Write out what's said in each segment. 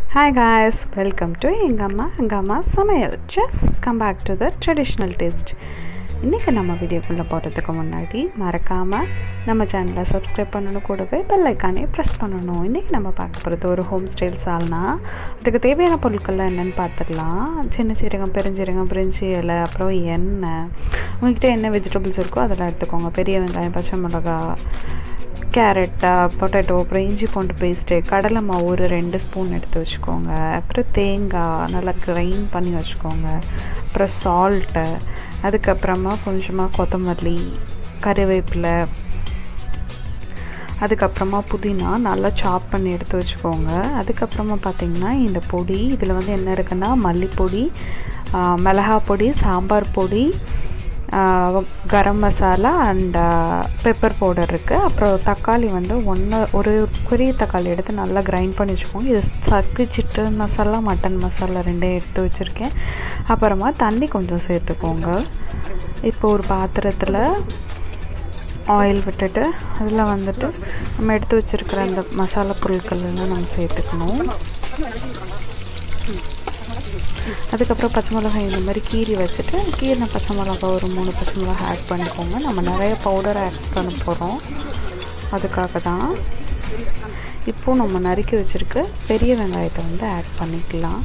hi guys welcome to எங்கள் அம்மா எங்கள் அம்மா சமையல் just come back to the traditional taste இன்றைக்கி நம்ம வீடியோக்குள்ளே போகிறதுக்கு முன்னாடி மறக்காமல் நம்ம சேனலை சப்ஸ்கிரைப் பண்ணணும் கூடவே பெல் ஐக்கானே ப்ரெஸ் பண்ணணும் இன்றைக்கி நம்ம பார்க்க போகிறது ஒரு ஹோம் ஸ்டைல் சால்னா அதுக்கு தேவையான பொருட்கள்லாம் என்னென்னு பார்த்துக்கலாம் சின்ன சீரகம் பெருஞ்சீரகம் பிரிஞ்சி இலை அப்புறம் எண்ணெய் உங்கள்கிட்ட என்ன வெஜிடபிள்ஸ் இருக்கோ அதெல்லாம் எடுத்துக்கோங்க பெரிய வெங்காயம் பச்சை மிளகா கேரட் பொட்டேட்டோ அப்புறம் இஞ்சி பூண்டு பேஸ்ட்டு கடலை மாவு ஒரு ரெண்டு ஸ்பூன் எடுத்து வச்சுக்கோங்க அப்புறம் தேங்காய் நல்லா கிரைண்ட் பண்ணி வச்சுக்கோங்க அப்புறம் சால்ட்டு அதுக்கப்புறமா கொஞ்சமாக கொத்தமல்லி கறிவேப்பிலை அதுக்கப்புறமா புதினா நல்லா சாப் பண்ணி எடுத்து வச்சுக்கோங்க அதுக்கப்புறமா பார்த்திங்கன்னா இந்த பொடி இதில் வந்து என்ன இருக்குன்னா மல்லிப்பொடி மிளகா பொடி சாம்பார் பொடி garam masala and pepper powder இருக்குது அப்புறம் தக்காளி வந்து ஒன்று ஒரு பெரிய தக்காளி எடுத்து நல்லா கிரைண்ட் பண்ணி வச்சுக்கோங்க இது சக்கு சிக்கன் மசாலா மட்டன் மசாலா ரெண்டையும் எடுத்து வச்சுருக்கேன் அப்புறமா தண்ணி கொஞ்சம் சேர்த்துக்கோங்க இப்போ ஒரு பாத்திரத்தில் ஆயில் விட்டுட்டு அதில் வந்துட்டு நம்ம எடுத்து வச்சுருக்கிற அந்த மசாலா பொருட்கள் எல்லாம் நம்ம சேர்த்துக்கணும் அதுக்கப்புறம் பச்சை மிளகாய் இந்த மாதிரி கீரி வச்சுட்டு கீரின பச்சை மிளகாய் ஒரு மூணு பச்சை மிளகாய் ஆட் பண்ணிக்கோங்க நம்ம நிறைய பவுடர் ஆட் பண்ண போகிறோம் அதுக்காக தான் இப்போது நம்ம நறுக்கி வச்சுருக்க பெரிய வெங்காயத்தை வந்து ஆட் பண்ணிக்கலாம்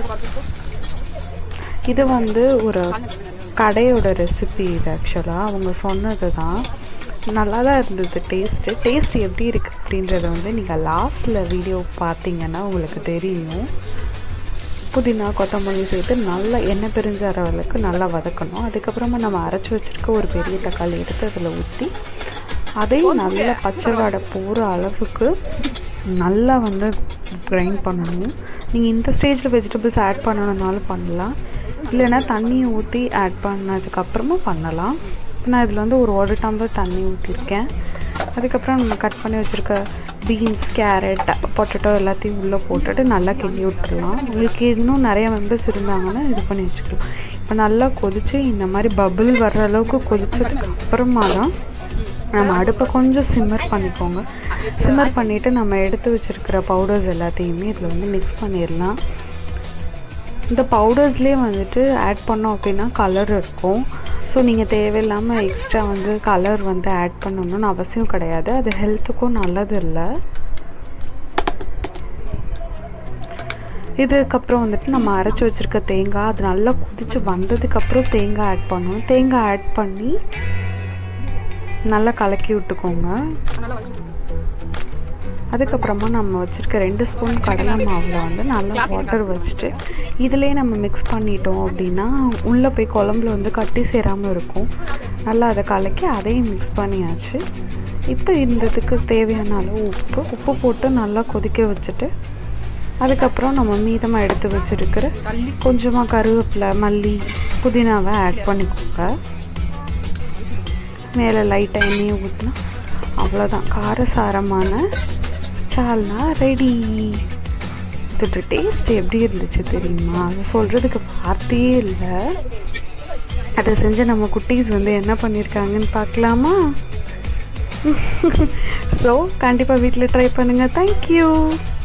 இது வந்து ஒரு கடையோட ரெசிபி இது ஆக்சுவலாக அவங்க சொன்னது தான் நல்லா தான் இருந்தது டேஸ்ட்டு டேஸ்ட் எப்படி இருக்குது அப்படின்றத வந்து நீங்கள் லாஸ்ட்டில் வீடியோ பார்த்தீங்கன்னா உங்களுக்கு தெரியும் புதினா கொத்தமல்லி சேர்த்து நல்லா எண்ணெய் பிரிஞ்சார அளவுக்கு நல்லா வதக்கணும் அதுக்கப்புறமா நம்ம அரைச்சி வச்சுருக்க ஒரு பெரிய தக்காளி எடுத்து அதில் ஊற்றி அதையும் நல்லா பச்சை வடை போகிற அளவுக்கு நல்லா வந்து கிரைண்ட் பண்ணணும் நீங்கள் இந்த ஸ்டேஜில் வெஜிடபிள்ஸ் ஆட் பண்ணணுன்னாலும் பண்ணலாம் இல்லைன்னா தண்ணியை ஊற்றி ஆட் பண்ணதுக்கப்புறமா பண்ணலாம் நான் இதில் வந்து ஒரு ஒரு டம்ளர் தண்ணி ஊற்றிருக்கேன் அதுக்கப்புறம் நம்ம கட் பண்ணி வச்சுருக்க பீன்ஸ் கேரட் பொட்டேட்டோ எல்லாத்தையும் உள்ளே போட்டுட்டு நல்லா கிண்டி விட்டுடலாம் உங்களுக்கு இன்னும் நிறைய மெம்பர்ஸ் இருந்தாங்கன்னா இது பண்ணி வச்சுக்கலாம் இப்போ நல்லா கொதித்து இந்த மாதிரி பபுள் வர்ற அளவுக்கு கொதிச்சதுக்கு அப்புறமா தான் நம்ம அடுப்பை கொஞ்சம் சிம்மர் பண்ணிக்கோங்க சிம்மர் பண்ணிவிட்டு நம்ம எடுத்து வச்சுருக்கிற பவுடர்ஸ் எல்லாத்தையுமே இதில் வந்து மிக்ஸ் பண்ணிடலாம் இந்த பவுடர்ஸ்லேயே வந்துட்டு ஆட் பண்ணோம் அப்படின்னா கலர் இருக்கும் ஸோ நீங்கள் தேவையில்லாமல் எக்ஸ்ட்ரா வந்து கலர் வந்து ஆட் பண்ணணும்னு அவசியம் கிடையாது அது ஹெல்த்துக்கும் நல்லது இல்லை இதுக்கப்புறம் வந்துட்டு நம்ம அரைச்சி வச்சுருக்க தேங்காய் அது நல்லா குதித்து வந்ததுக்கப்புறம் தேங்காய் ஆட் பண்ணணும் தேங்காய் ஆட் பண்ணி நல்லா கலக்கி விட்டுக்கோங்க அதுக்கப்புறமா நம்ம வச்சுருக்க ரெண்டு ஸ்பூன் கடலை மாவில் வந்து நல்லா வாட்டர் வச்சுட்டு இதிலே நம்ம மிக்ஸ் பண்ணிட்டோம் அப்படின்னா உள்ளே போய் குழம்புல வந்து கட்டி சேராமல் இருக்கும் நல்லா அதை கலக்கி அதையும் மிக்ஸ் பண்ணியாச்சு இப்போ இந்த இதுக்கு தேவையான அளவு உப்பு உப்பு போட்டு நல்லா கொதிக்க வச்சுட்டு அதுக்கப்புறம் நம்ம மீதமாக எடுத்து வச்சுருக்கிற கொஞ்சமாக கருவேப்பிலை மல்லி புதினாவை ஆட் பண்ணிக்கோங்க மேலே லைட்டாக எண்ணெயை ஊற்றினா அவ்வளோதான் காரசாரமான சால்னா ரெடி இதோட டேஸ்ட் எப்படி இருந்துச்சு தெரியுமா அதை சொல்கிறதுக்கு வார்த்தையே இல்லை அதை செஞ்ச நம்ம குட்டீஸ் வந்து என்ன பண்ணியிருக்காங்கன்னு பார்க்கலாமா ஸோ கண்டிப்பாக வீட்டில் ட்ரை பண்ணுங்கள் தேங்க்யூ